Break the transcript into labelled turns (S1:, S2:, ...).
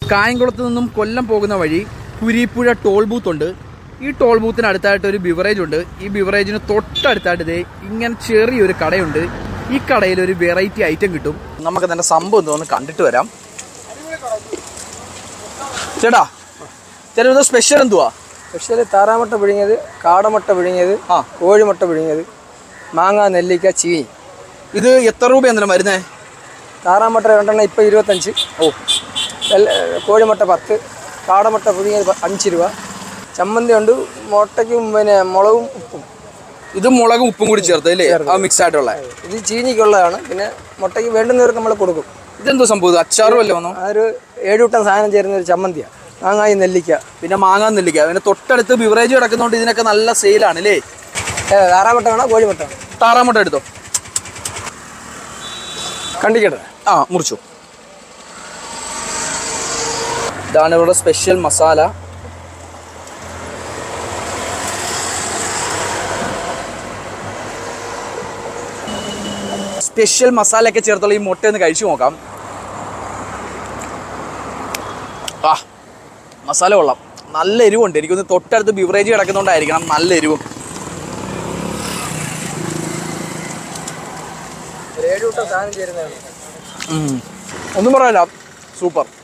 S1: കായംകുളത്ത് നിന്നും കൊല്ലം പോകുന്ന വഴി കുരിപ്പുഴ ടോൾ ബൂത്ത് ഉണ്ട് ഈ ടോൾ ബൂത്തിന് അടുത്തായിട്ട് ഒരു ബിവറേജ് ഉണ്ട് ഈ ബിവറേജിന് തൊട്ടടുത്തായിട്ട് ഇതേ ഇങ്ങനെ ചെറിയൊരു കടയുണ്ട് ഈ കടയിൽ ഒരു വെറൈറ്റി ഐറ്റം കിട്ടും നമുക്ക് തന്നെ സംഭവം എന്തോന്ന് കണ്ടിട്ട് വരാം ചേട്ടാ ചേട്ടാ ഇത് സ്പെഷ്യൽ എന്തുവാ
S2: സ്പെഷ്യൽ താറാമുട്ട പിഴിഞ്ഞത് കാടമുട്ട പിഴിഞ്ഞത്
S1: ആ.
S2: കോഴിമുട്ട പിഴിഞ്ഞത് മാങ്ങ നെല്ലിക്ക ചീനി
S1: ഇത് എത്ര രൂപ എന്തിനാ മരുന്നേ
S2: താറാമുട്ട രണ്ടെണ്ണം ഇപ്പം ഇരുപത്തഞ്ച്
S1: ഓ
S2: വെള്ള- കോഴിമുട്ട പത്ത് കാടമുട്ട പുഴുങ്ങിയത് പ- അഞ്ച് രൂപ ചമ്മന്തി ഉണ്ട് മുട്ടയ്ക്കും പിന്നെ മുളകും ഉപ്പും
S1: ഇത് മുളകും ഉപ്പും കൂടി ചേർത്ത് അല്ലേ ആ മിക്സ് ആയിട്ടുള്ള
S2: ഇത് ചീനിക്കുള്ളതാണ് പിന്നെ മുട്ടയ്ക്ക് വേണ്ടുന്നവർക്ക് നമ്മൾ കൊടുക്കും
S1: ഇതെന്തോ സംഭവം ഇത് അച്ചാറും അല്ലേ വന്നോ
S2: അതൊരു ഏഴുവട്ടം സാധനം ചേരുന്ന ഒരു ചമ്മന്തിയാണ് മാങ്ങായി നെല്ലിക്ക
S1: പിന്നെ മാങ്ങാൻ നെല്ലിക്ക പിന്നെ തൊട്ടടുത്ത് ബിവറേജ് കിടക്കുന്നതുകൊണ്ട് ഇതിനൊക്കെ നല്ല സെയിലാണ് അല്ലേ
S2: ഏ, താറാമുട്ട വേണോ കോഴിമുട്ട വേണോ?
S1: താറാമുട്ട എടുത്തോ
S2: കണ്ടിക്കട്ടെ
S1: ആ മുറിച്ചു ഇതാണ് ഇവിടെ സ്പെഷ്യൽ മസാല സ്പെഷ്യൽ മസാല ഒക്കെ ചേർത്തുള്ള ഈ മുട്ട ഒന്ന് കഴിച്ചു നോക്കാം ആ മസാല കൊള്ളാം നല്ല എരിവുണ്ട് എനിക്കൊന്ന് തൊട്ടടുത്ത് ബിവറേജ് കിടക്കുന്നതുകൊണ്ടായിരിക്കണം നല്ല എരിവും
S2: ഒരു ഏഴുവട്ടം സാധനം ചേരുന്നതാണ്
S1: ഉം. ഒന്നും പറയാനില്ല സൂപ്പർ